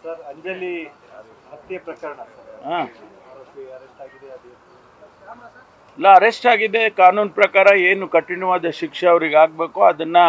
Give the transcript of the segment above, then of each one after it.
Sir Anjali ಹತ್ಯೆ ಪ್ರಕರಣ sir ಹಾಂ ಆರೋಪಿ ಅರೆಸ್ಟ್ ಆಗಿದೆ ಅದು ಇಲ್ಲ ಅರೆಸ್ಟ್ ಆಗಿದೆ ಕಾನೂನು ಪ್ರಕಾರ ಏನು ಕಠಿಣವಾದ ಶಿಕ್ಷೆ ಅವ್ರಿಗೆ ಆಗಬೇಕು ಅದನ್ನು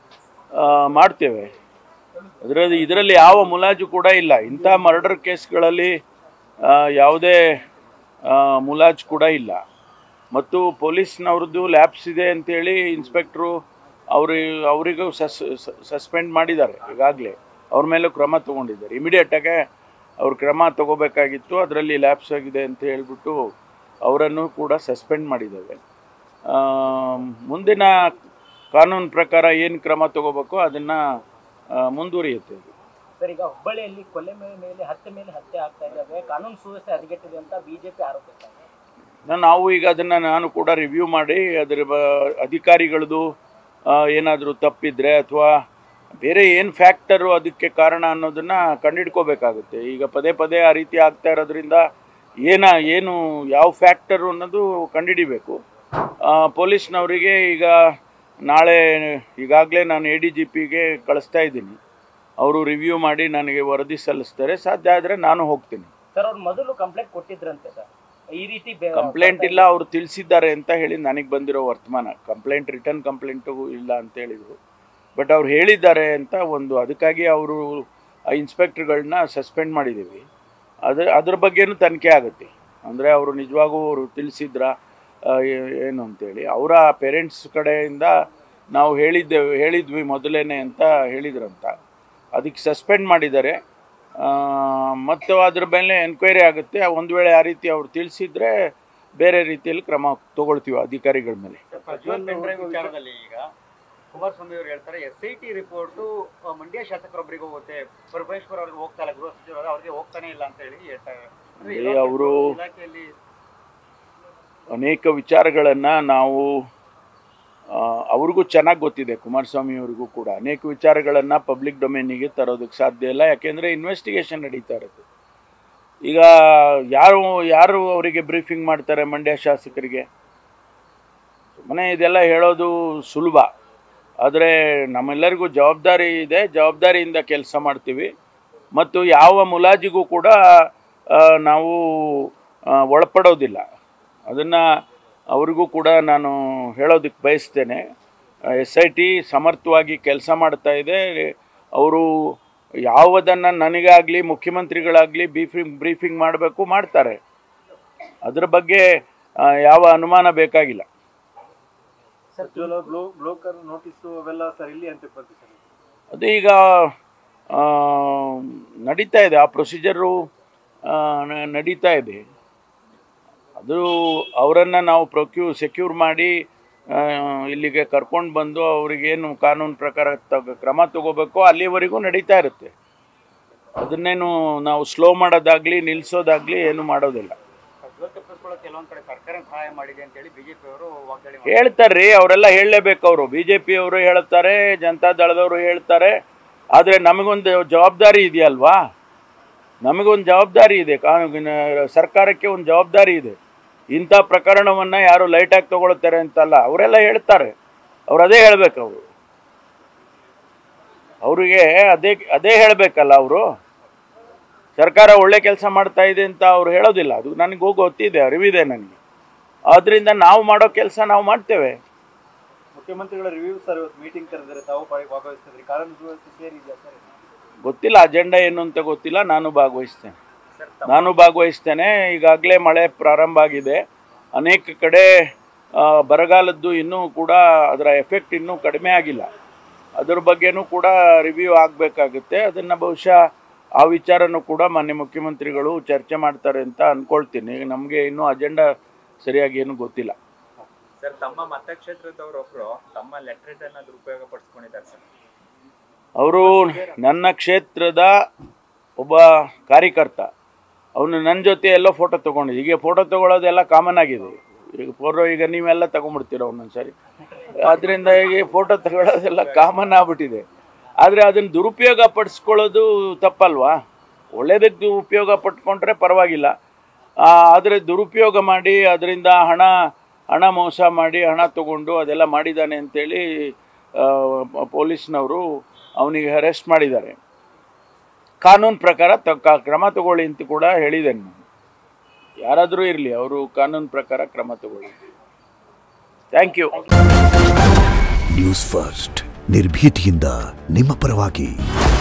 ಮಾಡ್ತೇವೆ ಅದರಲ್ಲಿ ಇದರಲ್ಲಿ ಯಾವ ಮುಲಾಜು ಕೂಡ ಇಲ್ಲ ಇಂಥ ಮರ್ಡರ್ ಕೇಸ್ಗಳಲ್ಲಿ ಆ, ಯಾವುದೇ ಆ, ಮುಲಾಜು ಕೂಡ ಇಲ್ಲ ಮತ್ತು ಪೊಲೀಸ್ನವ್ರದ್ದು ಲ್ಯಾಬ್ಸ್ ಇದೆ ಅಂತೇಳಿ ಇನ್ಸ್ಪೆಕ್ಟ್ರು ಅವ್ರಿ ಅವರಿಗೂ ಸಸ್ ಸಸ್ಪೆಂಡ್ ಮಾಡಿದ್ದಾರೆ ಈಗಾಗಲೇ ಅವ್ರ ಮೇಲೂ ಕ್ರಮ ತೊಗೊಂಡಿದ್ದಾರೆ ಇಮಿಡಿಯೇಟಾಗೆ ಅವ್ರು ಕ್ರಮ ತಗೋಬೇಕಾಗಿತ್ತು ಅದರಲ್ಲಿ ಲ್ಯಾಬ್ಸ್ ಆಗಿದೆ ಅಂತ ಹೇಳ್ಬಿಟ್ಟು ಅವರನ್ನು ಕೂಡ ಸಸ್ಪೆಂಡ್ ಮಾಡಿದ್ದೇವೆ ಆ, ಮುಂದಿನ ಕಾನೂನು ಪ್ರಕಾರ ಏನು ಕ್ರಮ ತಗೋಬೇಕು ಅದನ್ನು ಮುಂದುವರಿಯುತ್ತೆ ಅದು. ಸರ್ ಈಗ ಹುಬ್ಬಳ್ಳಿಯಲ್ಲಿ ಕೊಲೆ ಮೇಲೆ ಮೇಲೆ ಹತ್ಯೆ ಮೇಲೆ ಹತ್ಯೆ ಆಗ್ತಾ ಇದ್ದಾವೆ ಕಾನೂನು ಸುವ್ಯವಸ್ಥೆ ಹದಗೆಟ್ಟಿದೆ ಅಂತ ಬಿಜೆಪಿ ಆರೋಪಿಸ್ತಾರೆ ನಾನು ನಾವು ಈಗ ಅದನ್ನು ನಾನು ಕೂಡ ರಿವ್ಯೂ ಮಾಡಿ ಅದರ ಬ ಅಧಿಕಾರಿಗಳದ್ದು ಏನಾದರೂ ತಪ್ಪಿದ್ರೆ ಅಥವಾ ಬೇರೆ ಏನು ಫ್ಯಾಕ್ಟರು ಅದಕ್ಕೆ ಕಾರಣ ಅನ್ನೋದನ್ನು ಕಂಡಿಡ್ಕೋಬೇಕಾಗುತ್ತೆ ಈಗ ಪದೇ ಪದೇ ಆ ರೀತಿ ಆಗ್ತಾ ಇರೋದ್ರಿಂದ ಏನ ಏನು ಯಾವ ಫ್ಯಾಕ್ಟರು ಅನ್ನೋದು ಕಂಡುಹಿಡಿಬೇಕು ಆ, ಪೊಲೀಸ್ನವರಿಗೆ ಈಗ ನಾಳೆ ಈಗಾಗಲೇ ನಾನು ಎ ಡಿ ಜಿ ಪಿಗೆ ಕಳಿಸ್ತಾ ಇದ್ದೀನಿ ಅವರು ರಿವ್ಯೂ ಮಾಡಿ ನನಗೆ ವರದಿ ಸಲ್ಲಿಸ್ತಾರೆ ಸಾಧ್ಯ ಆದರೆ ನಾನು ಹೋಗ್ತೀನಿ ಸರ್ ಅವ್ರು ಮೊದಲು ಕಂಪ್ಲೇಂಟ್ ಕೊಟ್ಟಿದ್ರಂತೆ ಸರ್ ಈ ರೀತಿ ಬೆ- ಕಂಪ್ಲೇಂಟ್ ಇಲ್ಲ ಅವರು ತಿಳಿಸಿದ್ದಾರೆ ಅಂತ ಹೇಳಿ ನನಗೆ ಬಂದಿರೋ ವರ್ತಮಾನ ಕಂಪ್ಲೇಂಟ್ ರಿಟರ್ನ್ ಕಂಪ್ಲೇಂಟು ಇಲ್ಲ ಅಂತ ಹೇಳಿದರು ಬಟ್ ಅವ್ರು ಹೇಳಿದ್ದಾರೆ ಅಂತ ಒಂದು ಅದಕ್ಕಾಗಿ ಅವರು ಆ ಇನ್ಸ್ಪೆಕ್ಟರ್ಗಳನ್ನ ಸಸ್ಪೆಂಡ್ ಮಾಡಿದ್ದೀವಿ ಅದ್ರ ಅದ್ರ ಬಗ್ಗೆನೂ ತನಿಖೆ ಆಗುತ್ತೆ ಅಂದರೆ ಅವರು ನಿಜವಾಗೂ ಅವರು ತಿಳಿಸಿದ್ರ ಏನು ಅಂತೇಳಿ ಅವರ ಪೇರೆಂಟ್ಸ್ ಕಡೆಯಿಂದ ನಾವು ಹೇಳಿದ್ದೇವೆ ಹೇಳಿದ್ವಿ ಮೊದಲೇನೆ ಅಂತ ಹೇಳಿದ್ರಂತ ಅದಕ್ಕೆ ಸಸ್ಪೆಂಡ್ ಮಾಡಿದ್ದಾರೆ ಆ, ಮತ್ತು ಅದ್ರ ಮೇಲೆ ಎನ್ಕ್ವೈರಿ ಆಗುತ್ತೆ ಒಂದು ವೇಳೆ ಆ ರೀತಿ ಅವ್ರು ತಿಳಿಸಿದ್ರೆ ಬೇರೆ ರೀತಿಯಲ್ಲಿ ಕ್ರಮ ತಗೊಳ್ತೀವಿ ಅಧಿಕಾರಿಗಳ ಮೇಲೆ ಪ್ರಜ್ವಲ್ ಪೆನ್ಡ್ರೈವ್ ವಿಚಾರದಲ್ಲಿ ಈಗ ಕುಮಾರಸ್ವಾಮಿ ಅವರು ಹೇಳ್ತಾರೆ S I T report Mandya ಶಾಸಕರೊಬ್ಬರಿಗೆ ಹೋಗುತ್ತೆ ಪರಮೇಶ್ವರ್ ಅವ್ರಿಗೆ ಹೋಗ್ತಾ ಇಲ್ಲ ಗೃಹ ಸಚಿವರು ಅವ್ರಿಗೆ ಹೋಗ್ತಾನೆ ಇಲ್ಲ ಅಂತ ಹೇಳಿ ಹೇಳ್ತಾರೆ ಅಂದ್ರೆ ಏ, ಇಲಾಖೆ- ಅವ್ರು- ಇಲಾಖೆಯಲ್ಲಿ ಅನೇಕ ವಿಚಾರಗಳನ್ನು ನಾವು ಆ, ಅವ್ರಿಗೂ ಚೆನ್ನಾಗಿ ಗೊತ್ತಿದೆ ಕುಮಾರಸ್ವಾಮಿ ಅವರಿಗೂ ಕೂಡ ಅನೇಕ ವಿಚಾರಗಳನ್ನು ಪಬ್ಲಿಕ್ ಡೊಮೇನಿಗೆ ತರೋದಕ್ಕೆ ಸಾಧ್ಯ ಇಲ್ಲ ಯಾಕೆಂದರೆ ಇನ್ವೆಸ್ಟಿಗೇಷನ್ ನಡೀತಾ ಇರುತ್ತೆ ಈಗ ಯಾರು ಯಾರು ಅವರಿಗೆ ಬ್ರೀಫಿಂಗ್ ಮಾಡ್ತಾರೆ ಮಂಡ್ಯ ಶಾಸಕರಿಗೆ ಸುಮ್ಮನೆ ಇದೆಲ್ಲ ಹೇಳೋದು ಸುಲಭ ಆದರೆ ನಮ್ಮೆಲ್ಲರಿಗೂ ಜವಾಬ್ದಾರಿ ಇದೆ ಜವಾಬ್ದಾರಿಯಿಂದ ಕೆಲಸ ಮಾಡ್ತೀವಿ ಮತ್ತು ಯಾವ ಮುಲಾಜಿಗೂ ಕೂಡ ಆ, ನಾವು ಆ, ಒಳಪಡೋದಿಲ್ಲ ಅದನ್ನು ಅವರಿಗೂ ಕೂಡ ನಾನು ಹೇಳೋದಕ್ಕೆ ಬಯಸ್ತೇನೆ ಎಸ್ ಐ ಟಿ ಸಮರ್ಥವಾಗಿ ಕೆಲಸ ಮಾಡ್ತಾ ಇದೆ ಅವರು ಯಾವುದನ್ನು ನನಗಾಗಲಿ ಮುಖ್ಯಮಂತ್ರಿಗಳಾಗಲಿ ಬ್ರೀಫಿಂಗ್ ಬ್ರೀಫಿಂಗ್ ಮಾಡಬೇಕು ಮಾಡ್ತಾರೆ ಅದ್ರ ಬಗ್ಗೆ ಆ, ಯಾವ ಅನುಮಾನ ಬೇಕಾಗಿಲ್ಲ ಪ್ರಜ್ವಲ್ ಬ್ಲೋ ಬ್ಲೋಕರ್ ನೋಟಿಸು ಅವೆಲ್ಲ ಸರ್ ಇಲ್ಲಿ ಅಂತ ಬಂತು ಸರ್ ಅದು ಈಗ ಆ, ನಡೀತಾ ಇದೆ ಆ ಪ್ರೊಸೀಜರು ನಡೀತಾ ಇದೆ ಅದು ಅವರನ್ನು ನಾವು ಪ್ರೊಕ್ಯೂ ಸೆಕ್ಯೂರ್ ಮಾಡಿ ಆ, ಇಲ್ಲಿಗೆ ಕರ್ಕೊಂಡು ಬಂದು ಅವರಿಗೇನು ಕಾನೂನು ಪ್ರಕಾರ ತಗ ಕ್ರಮ ತಗೋಬೇಕೋ ಅಲ್ಲಿವರೆಗೂ ನಡೀತಾ ಇರುತ್ತೆ ಅದನ್ನೇನು ನಾವು ಸ್ಲೋ ಮಾಡೋದಾಗಲಿ ನಿಲ್ಲಿಸೋದಾಗಲಿ ಏನು ಮಾಡೋದಿಲ್ಲ ಪ್ರಜ್ವಲ್ ತಪ್ಪಿಸ್ಕೊಳ್ಳೋ ಕೆಲವೊಂದ್ ಕಡೆ ಸರ್ಕಾರ ಸಹಾಯ ಮಾಡಿದೆ ಅಂತ ಹೇಳಿ ಬಿಜೆಪಿ ಅವರು ವಾಗ್ದಾಳಿ ಮಾಡಿದ್ದಾರೆ. ಹೇಳ್ತಾರ್ರಿ ಅವರೆಲ್ಲ ಹೇಳಲೇಬೇಕು ಅವರು ಬಿ ಜೆ ಪಿಯವರು ಹೇಳ್ತಾರೆ ಜನತಾ ದಳದವರು ಹೇಳ್ತಾರೆ ಆದರೆ ನಮಗೊಂದು ಜವಾಬ್ದಾರಿ ಇದೆಯಲ್ವಾ ನಮಗೊಂದು ಜವಾಬ್ದಾರಿ ಇದೆ ಕಾನೂನಿನ ಸರ್ಕಾರಕ್ಕೆ ಒಂದು ಜವಾಬ್ದಾರಿ ಇದೆ ಇಂಥ ಪ್ರಕರಣವನ್ನು ಯಾರು ಲೈಟಾಗಿ ತಗೊಳ್ತಾರೆ ಅಂತಲ್ಲ ಅವರೆಲ್ಲ ಹೇಳ್ತಾರೆ ಅವ್ರು ಅದೇ ಹೇಳ್ಬೇಕು ಅವರು ಅವರಿಗೆ ಅದೇ ಅದೇ ಹೇಳಬೇಕಲ್ಲ ಅವರು ಸರ್ಕಾರ ಒಳ್ಳೆ ಕೆಲಸ ಮಾಡ್ತಾ ಇದೆ ಅಂತ ಅವ್ರು ಹೇಳೋದಿಲ್ಲ ಅದು ನನಗೆ ಹೋಗಿ ಗೊತ್ತಿದೆ ಅರಿವಿದೆ ನನಗೆ ಆದ್ದರಿಂದ ನಾವು ಮಾಡೋ ಕೆಲಸ ನಾವು ಮಾಡ್ತೇವೆ ಮುಖ್ಯಮಂತ್ರಿಗಳ ರಿವ್ಯೂ ಸರ್ ಇವತ್ತು ಮೀಟಿಂಗ್ ಕರೆದರೆ ತಾವು ಭಾಗ- ಭಾಗವಹಿಸ್ತಿದ್ರಿ ಕಾನೂನು ಸುವ್ಯವಸ್ಥೆ ಸೇರಿದೆಯಾ ಸರ್ ಗೊತ್ತಿಲ್ಲ ಅಜೆಂಡಾ ಏನು ಅಂತ ಗೊತ್ತಿಲ್ಲ ನಾನು ಭಾಗವಹಿಸ್ತೇನೆ ನಾನು ಭಾಗವಹಿಸ್ತೇನೆ ಈಗಾಗಲೇ ಮಳೆ ಪ್ರಾರಂಭ ಆಗಿದೆ ಅನೇಕ ಕಡೆ ಆ, ಬರಗಾಲದ್ದು ಇನ್ನೂ ಕೂಡ ಅದರ ಎಫೆಕ್ಟ್ ಇನ್ನೂ ಕಡಿಮೆ ಆಗಿಲ್ಲ ಅದ್ರ ಬಗ್ಗೆನೂ ಕೂಡ ರಿವ್ಯೂ ಆಗಬೇಕಾಗುತ್ತೆ ಅದನ್ನು ಬಹುಶಃ ಆ ವಿಚಾರನೂ ಕೂಡ ಮಾನ್ಯ ಮುಖ್ಯಮಂತ್ರಿಗಳು ಚರ್ಚೆ ಮಾಡ್ತಾರೆ ಅಂತ ಅಂದ್ಕೊಳ್ತೀನಿ ನಮಗೆ ಇನ್ನೂ ಅಜೆಂಡಾ ಸರಿಯಾಗಿ ಏನೂ ಗೊತ್ತಿಲ್ಲ ಸರ್ ತಮ್ಮ ಮತಕ್ಷೇತ್ರದವರೊಬ್ರು ತಮ್ಮ ಲೆಟ್ರೇಟ್ ಅನ್ನ ದುರುಪಯೋಗ ಪಡಿಸ್ಕೊಂಡಿದ್ದಾರೆ ಸರ್ ಅವರು ನನ್ನ ಕ್ಷೇತ್ರದ ಒಬ್ಬ ಕಾರ್ಯಕರ್ತ ಅವನು ನನ್ನ ಜೊತೆ ಎಲ್ಲೋ ಫೋಟೋ ತೊಗೊಂಡಿದ್ದೆ ಈಗ ಫೋಟೋ ತೊಗೊಳೋದೆಲ್ಲ ಕಾಮನ್ ಆಗಿದೆ ಈಗ ಫೋಟೋ ಈಗ ನೀವೆಲ್ಲ ತೊಗೊಂಡ್ಬಿಡ್ತೀರ ಒಂದೊಂದು ಸರಿ ಅದರಿಂದ ಈಗ ಫೋಟೋ ತಗೊಳ್ಳೋದೆಲ್ಲ ಕಾಮನ್ ಆಗ್ಬಿಟ್ಟಿದೆ ಆದರೆ ಅದನ್ನು ದುರುಪಯೋಗ ಪಡಿಸ್ಕೊಳ್ಳೋದು ತಪ್ಪಲ್ವಾ ಒಳ್ಳೇದಕ್ಕೆ ಉಪಯೋಗ ಪಟ್ಕೊಂಡ್ರೆ ಪರವಾಗಿಲ್ಲ ಆದರೆ ದುರುಪಯೋಗ ಮಾಡಿ ಅದರಿಂದ ಹಣ ಹಣ ಮೋಸ ಮಾಡಿ ಹಣ ತಗೊಂಡು ಅದೆಲ್ಲ ಮಾಡಿದ್ದಾನೆ ಅಂತೇಳಿ ಆ, ಪೊಲೀಸ್ನವರು ಅವನಿಗೆ ಅರೆಸ್ಟ್ ಮಾಡಿದ್ದಾರೆ ಕಾನೂನು ಪ್ರಕಾರ ತ ಕ- ಕ್ರಮ ತಗೊಳ್ಳಿ ಅಂತ ಕೂಡ ಹೇಳಿದ್ದೇನೆ ನಾನು ಯಾರಾದರೂ ಇರಲಿ ಅವರು ಕಾನೂನು ಪ್ರಕಾರ ಕ್ರಮ ತಗೊಳ್ಳಿ ಥ್ಯಾಂಕ್ ಯು ನ್ಯೂಸ್ ಫಸ್ಟ್ ನಿರ್ಭೀತಿಯಿಂದ ನಿಮ್ಮ ಪರವಾಗಿ